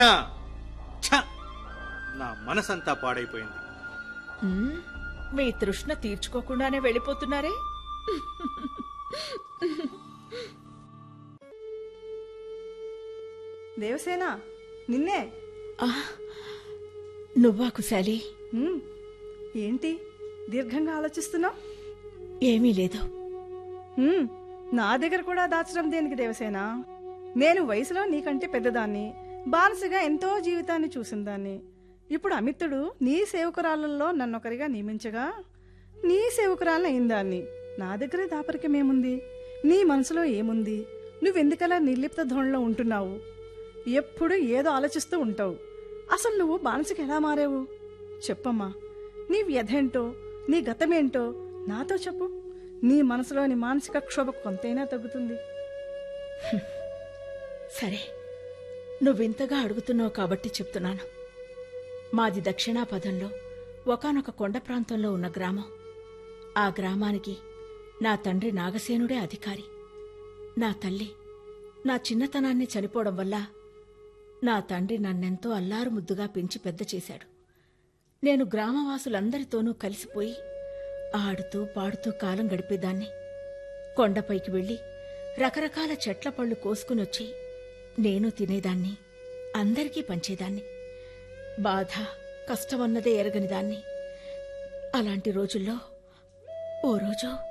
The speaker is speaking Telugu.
ఛ! నా మనసంతా పాడైపోయింది ఉమ్, మీ తృష్ణ తీర్చుకోకుండానే వెళ్ళిపోతున్నారే దేవసేన నిన్నే ఆ, నువ్వా కుశాలి హ్మ్. ఏంటి దీర్ఘంగా ఆలోచిస్తున్నావు ఏమీ లేదు హ్మ్. నా దగ్గర కూడా దాచడం దేనికి దేవసేన నేను వయసులో నీకంటే పెద్దదాన్ని బానిసగా ఎంతో జీవితాన్ని చూసిన దాన్ని ఇప్పుడు అమితుడు నీ సేవకురాళ్ళల్లో నన్నొకరిగా నియమించగా నీ సేవకురాలను అయిందాన్ని నా దగ్గరే దాపరికమేముంది నీ మనసులో ఏముంది నువ్వెందుకలా నిర్లిప్త ధోరణిలో ఉంటున్నావు ఎప్పుడు ఏదో ఆలోచిస్తూ ఉంటావు అసలు నువ్వు బానిసకి ఎలా మారావు చెప్పమ్మా నీ వ్యధేంటో నీ గతమేంటో నాతో చెప్పు నీ మనసులోని మానసిక క్షోభ కొంతైనా తగ్గుతుంది సరే నువ్వింతగా అడుగుతున్నావు కాబట్టి చెప్తున్నాను మాది దక్షిణాపథంలో ఒకానొక కొండ ప్రాంతంలో ఉన్న గ్రామం ఆ గ్రామానికి నా తండ్రి నాగసేనుడే అధికారి నా తల్లి నా చిన్నతనాన్ని చనిపోవడం వల్ల నా తండ్రి నన్నెంతో అల్లారు ముద్దుగా పెంచి పెద్ద చేశాడు నేను గ్రామవాసులందరితోనూ కలిసిపోయి ఆడుతూ పాడుతూ కాలం గడిపేదాన్ని కొండపైకి వెళ్లి రకరకాల చెట్ల పళ్ళు కోసుకునొచ్చి నేను తినేదాన్ని అందరికీ పంచేదాన్ని బాధ కష్టమన్నదే ఎరగని దాన్ని అలాంటి రోజుల్లో ఓ రోజు